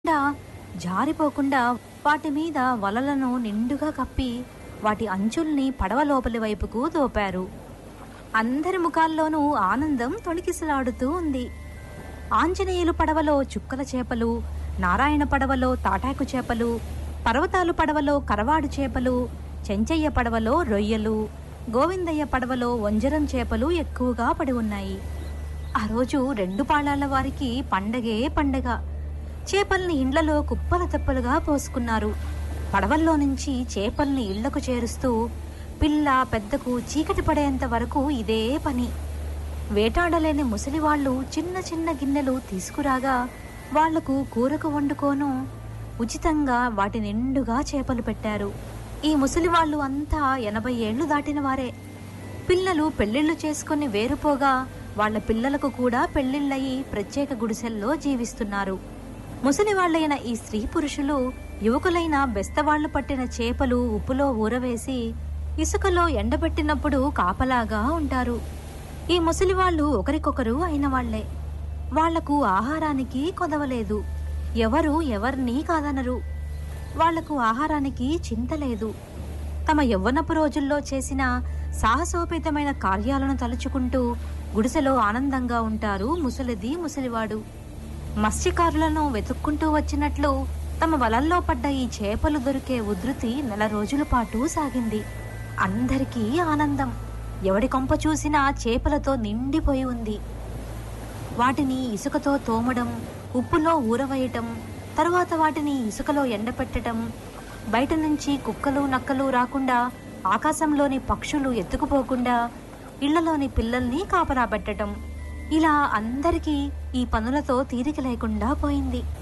కింద జారిపోకుండా వాటి మీద వలలను నిండుగా కప్పి వాటి అంచుల్ని పడవ లోపలి వైపుకు దోపారు అందరి ముఖాల్లోనూ ఆనందం తొణికిసలాడుతూ ఉంది ఆంజనేయులు పడవలో చుక్కల చేపలు నారాయణ పడవలో తాటాకు చేపలు పర్వతాలు పడవలో కరవాడు చేపలు చెంచయ్య పడవలో రొయ్యలు గోవిందయ్య పడవలో వంజరం చేపలు ఎక్కువగా పడి ఉన్నాయి ఆ రోజు రెండు పాళాల వారికి పండగే పండగ చేపల్ని ఇండ్లలో కుప్పల తెప్పలుగా పోసుకున్నారు పడవల్లో నుంచి చేపల్ని ఇళ్లకు చేరుస్తూ పిల్ల పెద్దకు చీకటి పడేంత వరకు ఇదే పని వేటాడలేని ముసలివాళ్ళు చిన్న చిన్న గిన్నెలు తీసుకురాగా వాళ్లకు కూరకు వండుకోను ఉచితంగా వాటి నిండుగా చేపలు పెట్టారు ఈ ముసలివాళ్ళు అంతా ఎనభై ఏళ్లు దాటిన వారే పిల్లలు పెళ్లిళ్లు చేసుకుని వేరుపోగా వాళ్ళ పిల్లలకు కూడా పెళ్లిళ్ళయి ప్రత్యేక గుడిసెల్లో జీవిస్తున్నారు ముసలివాళ్లైన ఈ స్త్రీ పురుషులు యువకులైన బెస్తవాళ్లు పట్టిన చేపలు ఉప్పులో ఊరవేసి ఇసుకలో ఎండబెట్టినప్పుడు కాపలాగా ఉంటారు ఈ ముసలివాళ్ళు ఒకరికొకరు అయిన వాళ్లే వాళ్లకు ఆహారానికి కొదవలేదు ఎవరు ఎవరినీ కాదనరు వాళ్లకు ఆహారానికి చింత లేదు తమ యవ్వనపు రోజుల్లో చేసిన సాహసోపేతమైన కార్యాలను తలుచుకుంటూ గుడిసెలో ఆనందంగా ఉంటారు ముసలిది ముసలివాడు మత్స్యకారులను వెతుక్కుంటూ వచ్చినట్లు తమ వలల్లో పడ్డ ఈ చేపలు దొరికే ఉధృతి నెల రోజుల పాటు సాగింది అందరికీ ఆనందం ఎవడి కొంప చూసినా చేపలతో నిండిపోయి ఉంది వాటిని ఇసుకతో తోమడం ఉప్పులో ఊరవేయటం తరువాత వాటిని ఇసుకలో ఎండపెట్టడం బయట నుంచి కుక్కలు నక్కలు రాకుండా ఆకాశంలోని పక్షులు ఎత్తుకుపోకుండా ఇళ్లలోని పిల్లల్ని కాపలా పెట్టడం ఇలా అందరికీ ఈ పనులతో తీరిక లేకుండా పోయింది